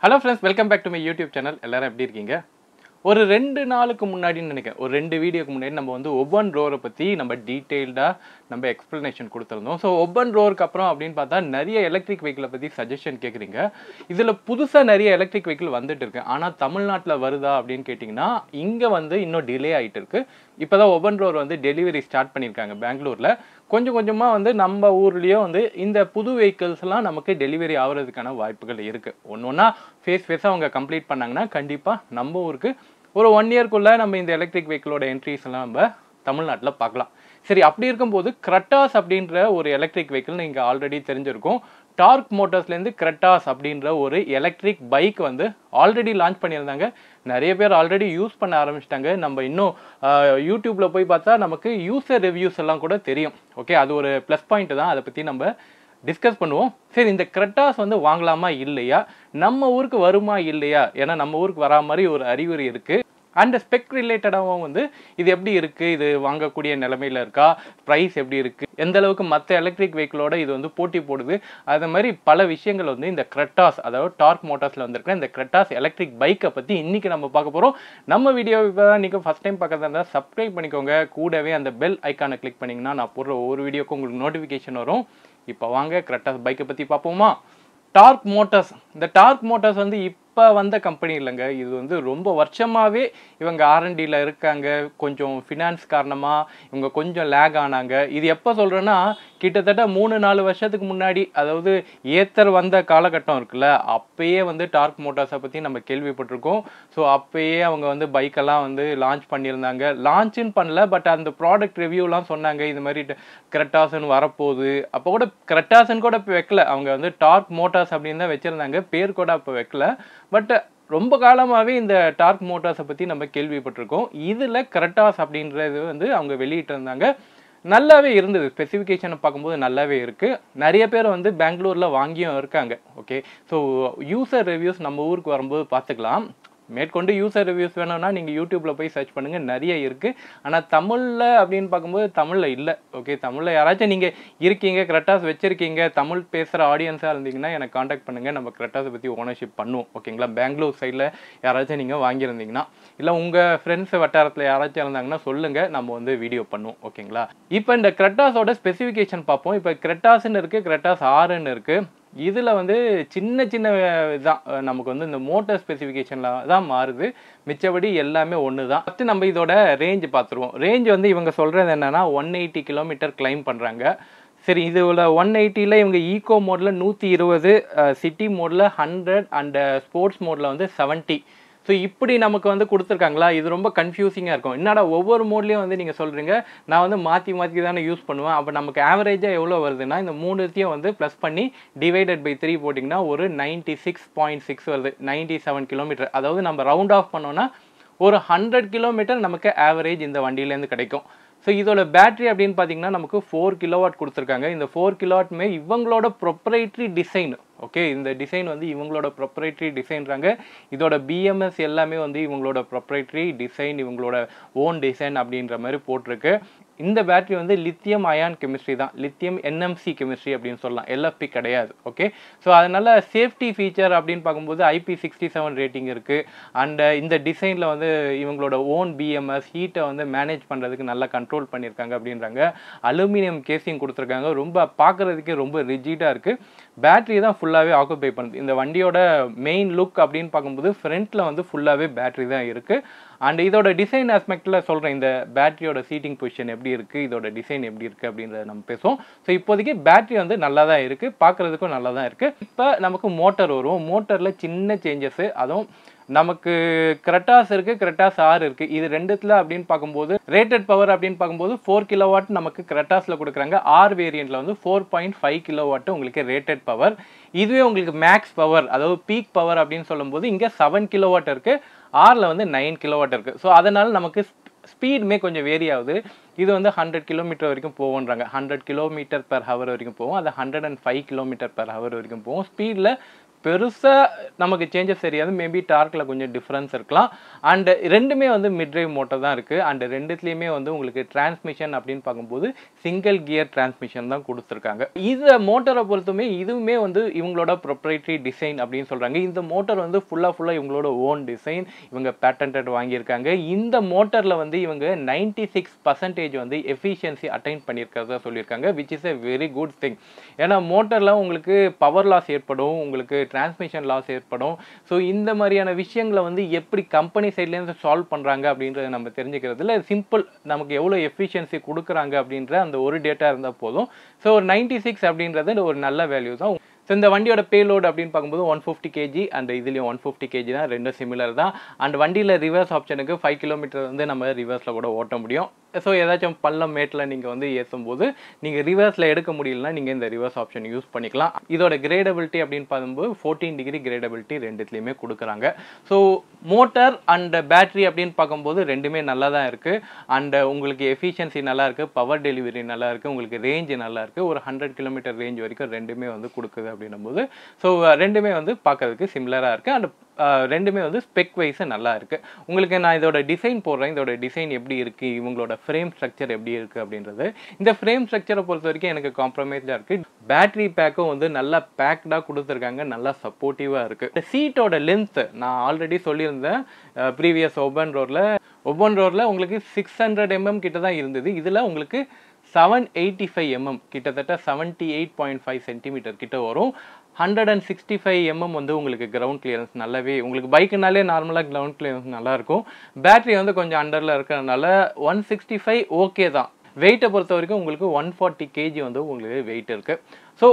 hello friends welcome back to my YouTube channel எல்லாரும் எப்படி இருக்கீங்க ஒரு ரெண்டு நாளுக்கு முன்னாடின்னு நினைக்கிறேன் ஒரு ரெண்டு வீடியோக்கு முன்னாடி நம்ம வந்து ஒவ்வொன் ரோரை பற்றி நம்ம டீட்டெயில்டாக நம்ம எக்ஸ்ப்ளனேஷன் கொடுத்துருந்தோம் ஸோ ஒவ்வொன் ரோருக்கு அப்புறம் அப்படின்னு பார்த்தா நிறைய எலக்ட்ரிக் வெஹிக்கிளை பற்றி சஜஷன் கேட்குறீங்க இதில் புதுசாக நிறைய எலக்ட்ரிக் வெஹிக்கிள் வந்துட்டு இருக்கு ஆனால் தமிழ்நாட்டில் வருதா அப்படின்னு கேட்டிங்கன்னா இங்கே வந்து இன்னும் டிலே ஆகிட்டு இருக்கு இப்போ தான் ஒவ்வொன் ரோர் வந்து டெலிவரி ஸ்டார்ட் பண்ணியிருக்காங்க பெங்களூரில் கொஞ்சம் கொஞ்சமாக வந்து நம்ம ஊர்லேயே வந்து இந்த புது வெஹிக்கிள்ஸ்லாம் நமக்கு டெலிவரி ஆகிறதுக்கான வாய்ப்புகள் இருக்குது ஒன்று ஒன்றா ஃபேஸ் ஃபேஸாக அவங்க கம்ப்ளீட் பண்ணாங்கன்னா கண்டிப்பாக நம்ம ஊருக்கு ஒரு ஒன் இயர்க்குள்ளே நம்ம இந்த எலக்ட்ரிக் வெஹிக்கிளோட என்ட்ரிஸ் எல்லாம் நம்ம தமிழ்நாட்டில் பார்க்கலாம் சரி அப்படி இருக்கும்போது கிரட்டாஸ் அப்படின்ற ஒரு எலக்ட்ரிக் வெஹிக்கிள் நீங்கள் ஆல்ரெடி தெரிஞ்சிருக்கும் டார்க் மோட்டார்ஸ்லேருந்து கிரட்டாஸ் அப்படின்ற ஒரு எலக்ட்ரிக் பைக் வந்து ஆல்ரெடி லான்ச் பண்ணியிருந்தாங்க நிறைய பேர் ஆல்ரெடி யூஸ் பண்ண ஆரம்பிச்சிட்டாங்க நம்ம இன்னும் யூடியூப்பில் போய் பார்த்தா நமக்கு யூசர் ரிவ்யூஸ் எல்லாம் கூட தெரியும் ஓகே அது ஒரு ப்ளஸ் பாயிண்ட் தான் அதை பற்றி நம்ம டிஸ்கஸ் பண்ணுவோம் சரி இந்த கிரெட்டாஸ் வந்து வாங்கலாமா இல்லையா நம்ம ஊருக்கு வருமா இல்லையா ஏன்னா நம்ம ஊருக்கு வரா மாதிரி ஒரு அறிகுறி இருக்குது அண்ட் ஸ்பெக் ரிலேட்டடாகவும் வந்து இது எப்படி இருக்குது இது வாங்கக்கூடிய நிலமையில இருக்கா ப்ரைஸ் எப்படி இருக்குது எந்த அளவுக்கு மற்ற எலக்ட்ரிக் வெஹிக்கிளோட இது வந்து போட்டி போடுது அது மாதிரி பல விஷயங்கள் வந்து இந்த கிரெட்டாஸ் அதாவது டார்க் மோட்டார்ஸில் வந்திருக்க இந்த கிரெட்டாஸ் எலக்ட்ரிக் பைக்கை பற்றி இன்றைக்கி நம்ம பார்க்க போகிறோம் நம்ம வீடியோ இப்போ தான் நீங்கள் ஃபஸ்ட் டைம் பார்க்கறதா இருந்தால் சப்ஸ்கிரைப் பண்ணிக்கோங்க கூடவே அந்த பெல் ஐக்கானை கிளிக் பண்ணிங்கன்னா நான் போடுற ஒவ்வொரு வீடியோக்கும் உங்களுக்கு நோட்டிஃபிகேஷன் வரும் இப்போ வாங்க கிரெட்டாஸ் பைக்கை பற்றி பார்ப்போமா டார்க் மோட்டார்ஸ் இந்த டார்க் மோட்டார்ஸ் வந்து இப்போ வந்த கம்பெனி இல்லைங்க இது வந்து ரொம்ப வருஷமாகவே இவங்க ஆர்என்டியில் இருக்காங்க கொஞ்சம் ஃபினான்ஸ் காரணமாக இவங்க கொஞ்சம் லேக் ஆனாங்க இது எப்போ சொல்கிறேன்னா கிட்டத்தட்ட மூணு நாலு வருஷத்துக்கு முன்னாடி அதாவது ஏத்தர் வந்த காலகட்டம் இருக்குல்ல அப்பயே வந்து டார்க் மோட்டார்ஸை பற்றி நம்ம கேள்விப்பட்டிருக்கோம் ஸோ அப்பயே அவங்க வந்து பைக்கெல்லாம் வந்து லான்ச் பண்ணியிருந்தாங்க லான்ச்சுன்னு பண்ணல பட் அந்த ப்ராடக்ட் ரிவ்யூலாம் சொன்னாங்க இது மாதிரி கிரெட்டாசன் வரப்போகுது அப்போ கூட கிரெட்டாசன் கூட இப்போ வைக்கல அவங்க வந்து டார்க் மோட்டார்ஸ் அப்படின்னு தான் வச்சுருந்தாங்க பேர் கூட அப்போ வைக்கல பட் ரொம்ப காலமாகவே இந்த டார்க் மோட்டார்ஸை பற்றி நம்ம கேள்விப்பட்டிருக்கோம் இதில் கிரெட்டாஸ் அப்படின்றது வந்து அவங்க வெளியிட்டு இருந்தாங்க நல்லாவே இருந்தது ஸ்பெசிஃபிகேஷனை பார்க்கும்போது நல்லாவே இருக்குது நிறைய பேர் வந்து பெங்களூரில் வாங்கியும் இருக்காங்க ஓகே ஸோ யூசர் ரிவ்யூஸ் நம்ம ஊருக்கு வரும்போது பார்த்துக்கலாம் மேற்கொண்டு யூசர் ரிவ்யூஸ் வேணும்னா நீங்கள் யூடியூப்பில் போய் சர்ச் பண்ணுங்கள் நிறைய இருக்குது ஆனால் தமிழில் அப்படின்னு பார்க்கும்போது தமிழில் இல்லை ஓகே தமிழில் யாராச்சும் நீங்கள் இருக்கீங்க கிரெட்டாஸ் வச்சுருக்கீங்க தமிழ் பேசுகிற ஆடியன்ஸாக இருந்தீங்கன்னா எனக்கு காண்டாக்ட் பண்ணுங்கள் நம்ம கிரெட்டாஸை பற்றி ஓனர்ஷிப் பண்ணுவோம் ஓகேங்களா பெங்களூர் சைடில் யாராச்சும் நீங்கள் வாங்கியிருந்தீங்கன்னா இல்லை உங்கள் ஃப்ரெண்ட்ஸ் வட்டாரத்தில் யாராச்சும் இருந்தாங்கன்னா சொல்லுங்கள் நம்ம வந்து வீடியோ பண்ணுவோம் ஓகேங்களா இப்போ இந்த கிரெட்டாஸோட ஸ்பெசிஃபிகேஷன் பார்ப்போம் இப்போ கிரெட்டாஸ்ன்னு இருக்குது கிரெட்டாஸ் ஆறுன்னு இருக்குது இதில் வந்து சின்ன சின்ன இதுதான் நமக்கு வந்து இந்த மோட்டர் ஸ்பெசிஃபிகேஷனில் தான் மாறுது மிச்சபடி எல்லாமே ஒன்று தான் ஃபஸ்ட்டு நம்ம இதோட ரேஞ்ச் பார்த்துருவோம் ரேஞ்ச் வந்து இவங்க சொல்கிறது என்னென்னா ஒன் எயிட்டி கிலோமீட்டர் கிளைம் பண்ணுறாங்க சரி இதில் ஒன் எயிட்டியில் இவங்க ஈகோ மோடில் நூற்றி இருபது சிட்டி மோடில் ஹண்ட்ரட் அண்ட் ஸ்போர்ட்ஸ் மோடில் வந்து செவன்ட்டி ஸோ இப்படி நமக்கு வந்து கொடுத்துருக்காங்களா இது ரொம்ப கன்ஃபியூசிங்காக இருக்கும் என்னடா ஒவ்வொரு மோட்லேயும் வந்து நீங்கள் சொல்கிறீங்க நான் வந்து மாற்றி மாற்றி தானே யூஸ் பண்ணுவேன் அப்போ நமக்கு ஆவரேஜாக எவ்வளோ வருதுன்னா இந்த மூணுத்தையும் வந்து ப்ளஸ் பண்ணி டிவைடட் பை த்ரீ போட்டிங்கன்னா ஒரு நைன்ட்டி சிக்ஸ் பாயிண்ட் சிக்ஸ் வருது நைன்ட்டி செவன் கிலோமீட்டர் அதாவது நம்ம ரவுண்ட் ஆஃப் பண்ணோன்னா ஒரு ஹண்ட்ரட் கிலோமீட்டர் நமக்கு ஆவரேஜ் இந்த வண்டியிலேருந்து கிடைக்கும் ஸோ இதோட பேட்டரி அப்படின்னு பார்த்தீங்கன்னா நமக்கு ஃபோர் கிலோவாட் கொடுத்துருக்காங்க இந்த ஃபோர் கிலோவாட்மே இவங்களோட ப்ரொப்ரைட்ரி டிசைன் ஓகே இந்த டிசைன் வந்து இவங்களோட ப்ரொப்ரைட்ரி டிசைன்றாங்க இதோட பிஎம்எஸ் எல்லாமே வந்து இவங்களோட ப்ரொப்ரைட்ரி டிசைன் இவங்களோட ஓன் டிசைன் அப்படின்ற மாதிரி போட்டிருக்கு இந்த பேட்டரி வந்து லித்தியம் அயான் கெமிஸ்ட்ரி தான் லித்தியம் என்எம்சி கெமிஸ்ட்ரி அப்படின்னு சொல்லலாம் எல்எஃப்பி கிடையாது ஓகே ஸோ அதனால சேஃப்டி ஃபீச்சர் அப்படின்னு பார்க்கும்போது ஐபி சிக்ஸ்டி செவன் ரேட்டிங் இருக்குது அண்ட் இந்த டிசைனில் வந்து இவங்களோட ஓன் பிஎம்எஸ் ஹீட்டை வந்து மேனேஜ் பண்ணுறதுக்கு நல்லா கண்ட்ரோல் பண்ணியிருக்காங்க அப்படின்றாங்க அலுமினியம் கேசிங் கொடுத்துருக்காங்க ரொம்ப பார்க்குறதுக்கே ரொம்ப ரிஜிடாக இருக்குது பேட்டரி தான் ஃபுல்லாகவே ஆக்குபை பண்ணுது இந்த வண்டியோட மெயின் லுக் அப்படின்னு பார்க்கும்போது ஃப்ரண்ட்டில் வந்து ஃபுல்லாகவே பேட்டரி தான் இருக்குது அண்ட் இதோட டிசைன் ஆஸ்பெக்டில் சொல்கிறேன் இந்த பேட்டரியோட சீட்டிங் பொசிஷன் எப்படி இருக்குது இதோட டிசைன் எப்படி இருக்குது அப்படின்றத நம்ம பேசுவோம் ஸோ இப்போதைக்கு பேட்டரி வந்து நல்லா தான் இருக்குது பார்க்குறதுக்கும் நல்லா தான் இருக்குது இப்போ நமக்கு மோட்டர் வரும் மோட்டரில் சின்ன சேஞ்சஸ்ஸு அதுவும் நமக்கு கிரெட்டாஸ் இருக்குது கிரெட்டாஸ் ஆறு இருக்குது இது ரெண்டுத்தில் அப்படின்னு பார்க்கும்போது ரேட்டட் பவர் அப்படின்னு பார்க்கும்போது ஃபோர் கிலோ வாட் நமக்கு கிரெட்டாஸில் கொடுக்குறாங்க ஆர் வேரியண்ட்டில் வந்து ஃபோர் பாயிண்ட் ஃபைவ் கிலோ வாட்டு உங்களுக்கு ரேட்டட் பவர் இதுவே உங்களுக்கு மேக்ஸ் பவர் அதாவது பீக் பவர் அப்படின்னு சொல்லும்போது இங்கே செவன் கிலோ வாட் இருக்குது ஆரில் வந்து நைன் கிலோ வாட் இருக்குது ஸோ அதனால் நமக்கு ஸ்பீடுமே கொஞ்சம் வேரி ஆகுது இது வந்து ஹண்ட்ரட் கிலோமீட்டர் வரைக்கும் போகுன்றாங்க ஹண்ட்ரட் கிலோமீட்டர் பெர் ஹவர் வரைக்கும் போகும் அது hundred and five kilometre per hour வரைக்கும் போகும் ஸ்பீடில் பெருசாக நமக்கு சேஞ்சஸ் தெரியாது மேபி டார்க்கில் கொஞ்சம் டிஃப்ரென்ஸ் இருக்கலாம் அண்ட் ரெண்டுமே வந்து மிட் டிரைவ் மோட்டர் தான் இருக்குது அண்ட் ரெண்டுத்துலேயுமே வந்து உங்களுக்கு டிரான்ஸ்மிஷன் அப்படின்னு பார்க்கும்போது சிங்கிள் கியர் டிரான்ஸ்மிஷன் தான் கொடுத்துருக்காங்க இந்த மோட்டரை பொறுத்துமே இதுவுமே வந்து இவங்களோட ப்ரொப்ரைட்டரி டிசைன் அப்படின்னு சொல்கிறாங்க இந்த மோட்டர் வந்து ஃபுல்லாக ஃபுல்லாக இவங்களோட ஓன் டிசைன் இவங்க பேட்டன்ட் வாங்கியிருக்காங்க இந்த மோட்டரில் வந்து இவங்க நைன்டி சிக்ஸ் பர்சன்டேஜ் வந்து எஃபிஷியன்சி அட்டைன் பண்ணியிருக்கிறதா சொல்லியிருக்காங்க which is a very good thing ஏன்னா மோட்டரில் உங்களுக்கு பவர் லாஸ் ஏற்படும் உங்களுக்கு டிரான்ஸ்மிஷன் லாஸ் ஏற்படும் ஸோ இந்த மாதிரியான விஷயங்களை வந்து எப்படி கம்பெனி சைட்லேருந்து சால்வ் பண்ணுறாங்க அப்படின்றத நம்ம தெரிஞ்சுக்கிறதுல சிம்பிள் நமக்கு எவ்வளோ எஃபிஷியன்சி கொடுக்குறாங்க அப்படின்ற அந்த ஒரு டேட்டா இருந்தால் போதும் ஸோ ஒரு நைன்டி சிக்ஸ் அப்படின்றது ஒரு நல்ல வேல்யூ தான் ஸோ இந்த வண்டியோட பேலோடு அப்படின்னு பார்க்கும்போது ஒன் ஃபிஃப்டி கேஜி அண்ட் இதுலேயும் ஒன் ஃபிஃப்டி கேஜி தான் ரெண்டும் சிமிலர் தான் அண்ட் வண்டியில் ரிவர்ஸ் ஆப்ஷனுக்கு ஃபைவ் கிலோமீட்டர் வந்து நம்ம ரிவர்ஸில் கூட ஓட்ட முடியும் ஸோ ஏதாச்சும் பள்ளம் மேட்டில் நீங்கள் வந்து ஏற்றும் போது நீங்கள் ரிவர்ஸில் எடுக்க முடியலனா நீங்கள் இந்த ரிவர்ஸ் ஆப்ஷன் யூஸ் பண்ணிக்கலாம் இதோட கிரேடபிலிட்டி அப்படின்னு பார்க்கும்போது ஃபோர்டீன் டிகிரி கிரேடபிலிட்டி ரெண்டுத்துலேயுமே கொடுக்குறாங்க ஸோ மோட்டார் அண்ட் பேட்டரி அப்படின்னு பார்க்கும்போது ரெண்டுமே நல்லா தான் இருக்குது அண்ட் உங்களுக்கு எஃபிஷியன்சி நல்லா இருக்குது பவர் டெலிவரி நல்லா இருக்குது உங்களுக்கு ரேஞ்சு நல்லா இருக்குது ஒரு ஹண்ட்ரட் கிலோமீட்டர் ரேஞ்ச் வரைக்கும் ரெண்டுமே வந்து கொடுக்குது அப்படின்னும் போது ஸோ ரெண்டுமே வந்து பார்க்கறதுக்கு சிமிலராக இருக்குது அண்ட் ரெண்டுமே வந்து ஸ்பெக் வைஸ் நல்லா இருக்குது உங்களுக்கு நான் இதோட டிசைன் போடுறேன் இதோட டிசைன் எப்படி இருக்குது இவங்களோட ஃப்ரேம் ஸ்ட்ரக்சர் எப்படி இருக்குது அப்படின்றது இந்த ஃப்ரேம் ஸ்ட்ரக்சரை பொறுத்த வரைக்கும் எனக்கு காம்ப்ரமைஸாக இருக்குது பேட்டரி பேக்கும் வந்து நல்லா பேக்டாக கொடுத்துருக்காங்க நல்லா சப்போர்ட்டிவாக இருக்குது சீட்டோட லென்த்து நான் ஆல்ரெடி சொல்லியிருந்தேன் ப்ரீவியஸ் ஒபன் ரோடில் ஒபன் ரோடில் உங்களுக்கு சிக்ஸ் ஹண்ட்ரட் எம்எம் கிட்ட தான் இருந்தது இதில் உங்களுக்கு செவன் எயிட்டி ஃபைவ் எம்எம் கிட்டத்தட்ட seventy eight point five centimetre கிட்ட வரும் hundred and sixty five MM வந்து உங்களுக்கு கிரவுண்ட் கிளியரன்ஸ் நல்லாவே உங்களுக்கு பைக்குனாலே நார்மலாக கிரவுண்ட் கிளியரன்ஸ் நல்லா இருக்கும் பேட்டரி வந்து கொஞ்சம் அண்டரில் இருக்கிறதுனால ஒன் சிக்ஸ்டி ஃபைவ் ஓகே தான் வெயிட்டை பொறுத்த வரைக்கும் உங்களுக்கு ஒன் ஃபார்ட்டி கேஜி வந்து உங்களுக்கு வெயிட் இருக்குது ஸோ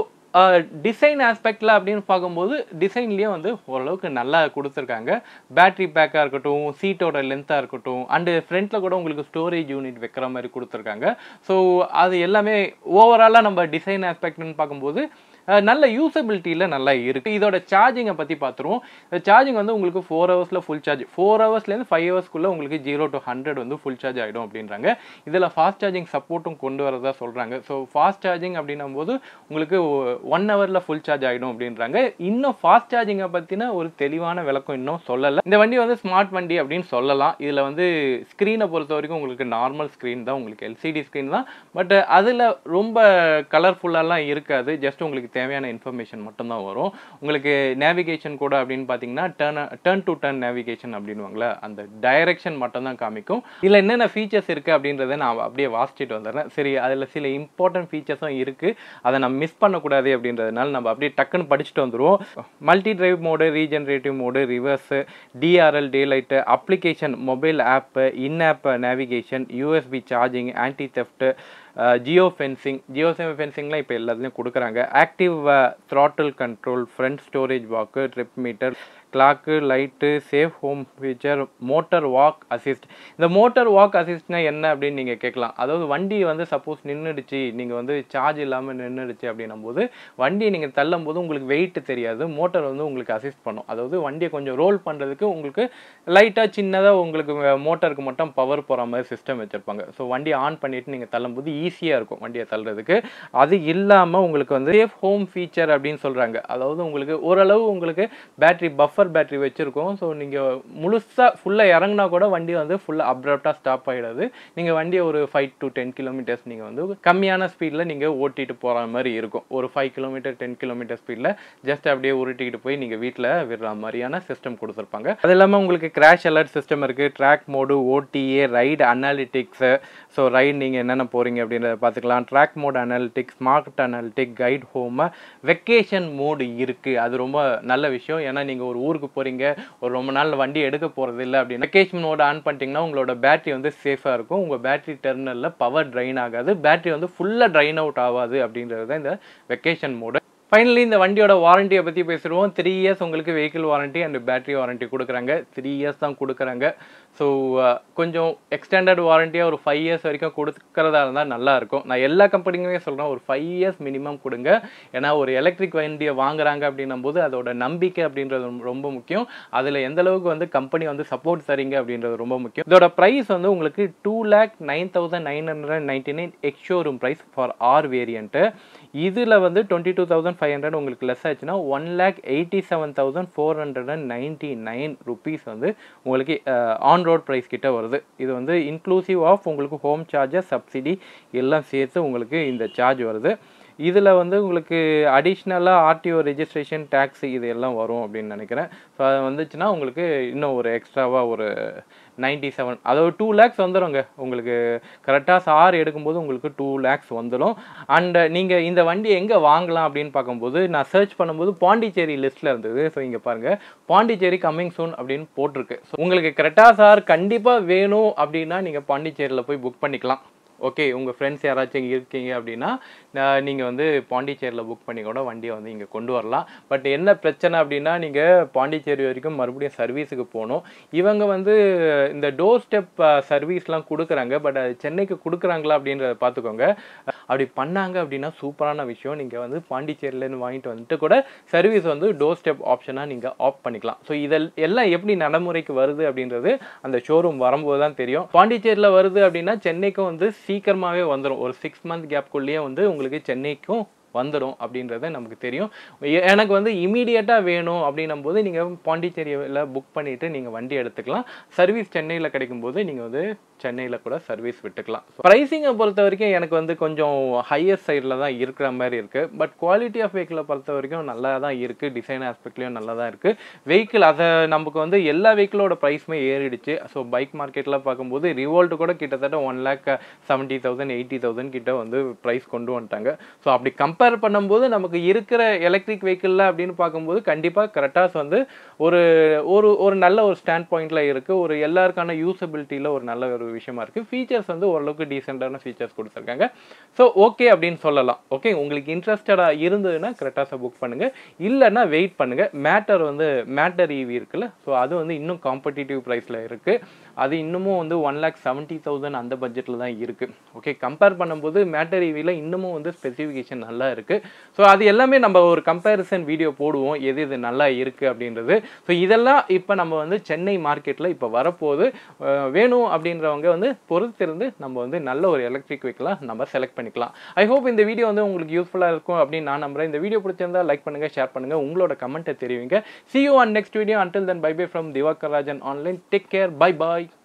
டிசைன் ஆஸ்பெக்டில் அப்படின்னு பார்க்கும்போது டிசைன்லேயே வந்து ஓரளவுக்கு நல்லா கொடுத்துருக்காங்க பேட்டரி பேக்காக இருக்கட்டும் சீட்டோட லென்த்தாக இருக்கட்டும் அண்டு ஃப்ரண்ட்டில் கூட உங்களுக்கு ஸ்டோரேஜ் யூனிட் வைக்கிற மாதிரி கொடுத்துருக்காங்க ஸோ அது எல்லாமே ஓவராலாக நம்ம டிசைன் ஆஸ்பெக்ட்னு பார்க்கும்போது நல்ல யூசபிலிட்டியில் நல்லா இருக்குது இதோட சார்ஜிங்கை பற்றி பார்த்துருவோம் சார்ஜிங் வந்து உங்களுக்கு ஃபோர் ஹவர்ஸில் ஃபுல் சார்ஜ் ஃபோர் ஹவர்ஸ்லேருந்து ஃபைவ் ஹவர்ஸ்க்குள்ளே உங்களுக்கு ஜீரோ டு ஹண்ட்ரட் வந்து ஃபுல் சார்ஜ் ஆகிடும் அப்படின்றாங்க இதில் ஃபாஸ்ட் சார்ஜிங் சப்போர்ட்டும் கொண்டு வரதா சொல்கிறாங்க ஸோ ஃபாஸ்ட் சார்ஜிங் அப்படின்னும் போது உங்களுக்கு ஒன் ஹவரில் ஃபுல் சார்ஜ் ஆகிடும் அப்படின்றாங்க இன்னும் ஃபாஸ்ட் சார்ஜிங்கை பற்றின ஒரு தெளிவான விளக்கம் இன்னும் சொல்லலை இந்த வண்டி வந்து ஸ்மார்ட் வண்டி அப்படின்னு சொல்லலாம் இதில் வந்து ஸ்க்ரீனை பொறுத்த வரைக்கும் உங்களுக்கு நார்மல் ஸ்க்ரீன் தான் உங்களுக்கு எல்சிடி ஸ்க்ரீன் தான் பட் அதில் ரொம்ப கலர்ஃபுல்லாலாம் இருக்காது ஜஸ்ட் உங்களுக்கு தேவையான இன்ஃபர்மேஷன் மட்டும்தான் வரும் உங்களுக்கு நேவிகேஷன் கூட அப்படின்னு பார்த்தீங்கன்னா turn turn to turn navigation அப்படின்வாங்களே அந்த டைரக்ஷன் மட்டும் தான் காமிக்கும் இதில் என்னென்ன ஃபீச்சர்ஸ் இருக்குது அப்படின்றத நான் அப்படியே வாசிச்சுட்டு வந்துடுறேன் சரி அதில் சில இம்பார்ட்டன்ட் ஃபீச்சர்ஸும் இருக்குது அதை நம்ம மிஸ் பண்ணக்கூடாது அப்படின்றதுனால நம்ம அப்படியே டக்குன்னு படிச்சுட்டு வந்துடுவோம் multi drive mode regenerative mode reverse DRL day light application mobile app in app navigation USB charging anti theft geo fencing geo ஃபென்சிங்லாம் இப்போ எல்லாத்துலேயும் கொடுக்குறாங்க active throttle control front storage walk trip meter clock light safe home feature motor walk assist இந்த motor walk அசிஸ்ட்னா என்ன அப்படின்னு நீங்கள் கேட்கலாம் அதாவது வண்டி வந்து சப்போஸ் நின்றுடுச்சு நீங்கள் வந்து சார்ஜ் இல்லாமல் நின்றுடுச்சு அப்படின்னும் போது வண்டியை நீங்கள் தள்ளும் போது உங்களுக்கு வெயிட் தெரியாது மோட்டர் வந்து உங்களுக்கு அசிஸ்ட் பண்ணும் அதாவது வண்டியை கொஞ்சம் ரோல் பண்ணுறதுக்கு உங்களுக்கு லைட்டாக சின்னதாக உங்களுக்கு மோட்டருக்கு மட்டும் பவர் போகிற மாதிரி சிஸ்டம் வச்சுருப்பாங்க ஸோ வண்டியை ஆன் பண்ணிவிட்டு நீங்கள் தள்ளும்போது ஈஸியாக இருக்கும் வண்டியை தள்ளுறதுக்கு அது இல்லாமல் உங்களுக்கு வந்து சேஃப் ஹோம் ஃபீச்சர் அப்படின்னு சொல்கிறாங்க அதாவது உங்களுக்கு ஓரளவு உங்களுக்கு பேட்டரி பஃப் பஃபர் பேட்டரி வச்சுருக்கோம் ஸோ நீங்கள் முழுசாக ஃபுல்லாக இறங்கினா கூட வண்டி வந்து ஃபுல்லாக அப்ரப்டாக ஸ்டாப் ஆகிடாது நீங்கள் வண்டியை ஒரு ஃபைவ் டு டென் கிலோமீட்டர்ஸ் நீங்கள் வந்து கம்மியான ஸ்பீடில் நீங்கள் ஓட்டிட்டு போகிற மாதிரி இருக்கும் ஒரு ஃபைவ் கிலோமீட்டர் டென் கிலோமீட்டர் ஸ்பீடில் ஜஸ்ட் அப்படியே உருட்டிக்கிட்டு போய் நீங்கள் வீட்டில் விடுற மாதிரியான சிஸ்டம் கொடுத்துருப்பாங்க அது இல்லாமல் உங்களுக்கு கிராஷ் அலர்ட் சிஸ்டம் இருக்குது track mode OTA ride analytics so ride நீங்கள் என்னென்ன போகிறீங்க அப்படின்றத பார்த்துக்கலாம் track mode analytics smart analytic guide home vacation mode இருக்குது அது ரொம்ப நல்ல விஷயம் ஏன்னா நீங்கள் ஒரு ஊருக்கு போகிறீங்க ஒரு ரொம்ப நாள் வண்டி எடுக்க போகிறது இல்லை அப்படின்னு வெக்கேஷன் மோட் ஆன் பண்ணிட்டீங்கன்னா உங்களோட பேட்டரி வந்து சேஃபாக இருக்கும் உங்கள் பேட்டரி டெர்மினலில் பவர் ட்ரைன் ஆகாது பேட்டரி வந்து ஃபுல்லாக ட்ரைன் அவுட் ஆகாது அப்படின்றது தான் இந்த வெக்கேஷன் மோடு ஃபைனலி இந்த வண்டியோட வாரண்டியை பற்றி பேசுகிறோம் த்ரீ இயர்ஸ் உங்களுக்கு vehicle warranty and battery warranty கொடுக்குறாங்க த்ரீ இயர்ஸ் தான் கொடுக்குறாங்க ஸோ கொஞ்சம் எக்ஸ்டெண்டட் வாரண்டியாக ஒரு ஃபைவ் இயர்ஸ் வரைக்கும் கொடுக்குறதா இருந்தால் நல்லாயிருக்கும் நான் எல்லா கம்பெனிக்குமே சொல்கிறேன் ஒரு ஃபைவ் இயர்ஸ் மினிமம் கொடுங்க ஏன்னா ஒரு எலக்ட்ரிக் வண்டியை வாங்குறாங்க அப்படின்னும் போது அதோட நம்பிக்கை அப்படின்றது ரொம்ப முக்கியம் அதில் எந்த அளவுக்கு வந்து கம்பெனி வந்து சப்போர்ட் தரீங்க அப்படின்றது ரொம்ப முக்கியம் இதோட ப்ரைஸ் வந்து உங்களுக்கு two lakh nine thousand nine hundred ninety nine ex showroom price for R variant இதில் வந்து twenty two thousand five hundred உங்களுக்கு லெஸ் ஆச்சுன்னா one lakh eighty seven thousand four hundred and ninety nine rupees வந்து உங்களுக்கு ஆன் ரோட் ப்ரைஸ் கிட்ட வருது இது வந்து இன்க்ளூசிவ் ஆஃப் உங்களுக்கு ஹோம் சார்ஜஸ் சப்சிடி எல்லாம் சேர்த்து உங்களுக்கு இந்த சார்ஜ் வருது இதில் வந்து உங்களுக்கு அடிஷ்னலாக ஆர்டிஓ ரெஜிஸ்ட்ரேஷன் டேக்ஸ் இது எல்லாம் வரும் அப்படின்னு நினைக்கிறேன் ஸோ அது வந்துச்சுன்னா உங்களுக்கு இன்னும் ஒரு எக்ஸ்ட்ராவாக ஒரு நைன்ட்டி செவன் அதாவது டூ லேக்ஸ் வந்துடுங்க உங்களுக்கு கரெக்டாக சார் எடுக்கும்போது உங்களுக்கு டூ லேக்ஸ் வந்துடும் அண்ட் நீங்கள் இந்த வண்டி எங்கே வாங்கலாம் அப்படின்னு பார்க்கும்போது நான் சர்ச் பண்ணும்போது பாண்டிச்சேரி லிஸ்ட்டில் இருந்தது ஸோ இங்கே பாருங்கள் பாண்டிச்சேரி கம்மிங் சூன் அப்படின்னு போட்டிருக்கு ஸோ உங்களுக்கு கரெக்டாக சார் கண்டிப்பாக வேணும் அப்படின்னா நீங்கள் பாண்டிச்சேரியில் போய் புக் பண்ணிக்கலாம் ஓகே உங்கள் ஃப்ரெண்ட்ஸ் யாராச்சும் இருக்கீங்க அப்படின்னா நீங்கள் வந்து பாண்டிச்சேரியில் புக் பண்ணி கூட வண்டியை வந்து இங்கே கொண்டு வரலாம் பட் என்ன பிரச்சனை அப்படின்னா நீங்கள் பாண்டிச்சேரி வரைக்கும் மறுபடியும் சர்வீஸுக்கு போகணும் இவங்க வந்து இந்த டோர் ஸ்டெப் சர்வீஸ்லாம் கொடுக்குறாங்க பட் அது சென்னைக்கு கொடுக்குறாங்களா அப்படின்றத பார்த்துக்கோங்க அப்படி பண்ணாங்க அப்படின்னா சூப்பரான விஷயம் நீங்கள் வந்து பாண்டிச்சேரியிலேருந்து வாங்கிட்டு வந்துட்டு கூட சர்வீஸ் வந்து டோர் ஸ்டெப் ஆப்ஷனாக நீங்கள் ஆஃப் பண்ணிக்கலாம் ஸோ இதில் எல்லாம் எப்படி நடைமுறைக்கு வருது அப்படின்றது அந்த ஷோரூம் வரும்போது தான் தெரியும் பாண்டிச்சேரியில் வருது அப்படின்னா சென்னைக்கும் வந்து சீக்கிரமாகவே வந்துடும் ஒரு சிக்ஸ் மந்த் கேப்குள்ளேயே வந்து உங்களுக்கு சென்னைக்கும் வந்துடும் அப்படின்றது நமக்கு தெரியும் எ- எனக்கு வந்து இமீடியட்டாக வேணும் அப்படின்னும் போது நீங்கள் பாண்டிச்சேரியில் புக் பண்ணிவிட்டு நீங்கள் வண்டி எடுத்துக்கலாம் சர்வீஸ் சென்னையில் கிடைக்கும்போது நீங்கள் வந்து சென்னையில் கூட சர்வீஸ் விட்டுக்கலாம் ப்ரைஸிங்கை பொறுத்த வரைக்கும் எனக்கு வந்து கொஞ்சம் ஹையர் சைடில் தான் இருக்கிற மாதிரி இருக்குது பட் குவாலிட்டி ஆஃப் வெஹிக்கிளை பொறுத்த வரைக்கும் நல்லா தான் இருக்குது டிசைன் ஆஸ்பெக்ட்லேயும் நல்லா தான் இருக்குது வெஹிக்கிள் அதை நமக்கு வந்து எல்லா வெஹிக்கிளோட ப்ரைஸுமே ஏறிடுச்சு ஸோ பைக் மார்க்கெட்டில் பார்க்கும்போது ரிவோல்ட் கூட கிட்டத்தட்ட one lakh seventy thousand eighty thousand கிட்ட வந்து ப்ரைஸ் கொண்டு வந்துட்டாங்க ஸோ அப்படி கம்பேர் பண்ணும்போது நமக்கு இருக்கிற எலக்ட்ரிக் வெஹிக்கிளில் அப்படின்னு பார்க்கும்போது கண்டிப்பாக கரெக்டாக வந்து ஒரு ஒரு ஒரு நல்ல ஒரு ஸ்டாண்ட் பாயிண்டில் இருக்குது ஒரு எல்லாருக்கான யூசபிலிட்டியில் ஒரு நல்ல ஒரு விஷயமா இருக்குது ஃபீச்சர்ஸ் வந்து ஓரளவுக்கு டீசெண்டான ஃபீச்சர்ஸ் கொடுத்துருக்காங்க ஸோ ஓகே அப்படின்னு சொல்லலாம் ஓகே உங்களுக்கு இன்ட்ரெஸ்டடாக இருந்ததுன்னா கரெக்டாக புக் பண்ணுங்கள் இல்லைன்னா வெயிட் பண்ணுங்கள் மேட்டர் வந்து மேட்டர் ஈவி இருக்குல்ல ஸோ அது வந்து இன்னும் காம்படிட்டிவ் ப்ரைஸில் இருக்குது அது இன்னமும் வந்து ஒன் லேக் செவன்ட்டி தௌசண்ட் அந்த பட்ஜெட்டில் தான் இருக்குது ஓகே கம்பேர் பண்ணும்போது மேட்டர் ஈவியில் இன்னமும் வந்து ஸ்பெசிஃபிகேஷன் நல்லா இருக்குது ஸோ அது எல்லாமே நம்ம ஒரு கம்பேரிசன் வீடியோ போடுவோம் எது இது நல்லா இருக்குது அப்படின்றது ஸோ இதெல்லாம் இப்போ நம்ம வந்து சென்னை மார்க்கெட்டில் இப்போ வரப்போகுது அஹ் வேணும் அப்படின்றவங்க வந்து பொறுத்திருந்து நம்ம வந்து நல்ல ஒரு எலக்ட்ரிக் வெஹிக்கிளாக நம்ம செலக்ட் பண்ணிக்கலாம் ஐ ஹோப் இந்த வீடியோ வந்து உங்களுக்கு யூஸ்ஃபுல்லாக இருக்கும் அப்படின்னு நான் நம்புறேன் இந்த வீடியோ பிடிச்சிருந்தா லைக் பண்ணுங்கள் ஷேர் பண்ணுங்கள் உங்களோட கமெண்ட்டை தெரிவிங்க see you on next video until then bye bye from Divakar Rajan online take care bye bye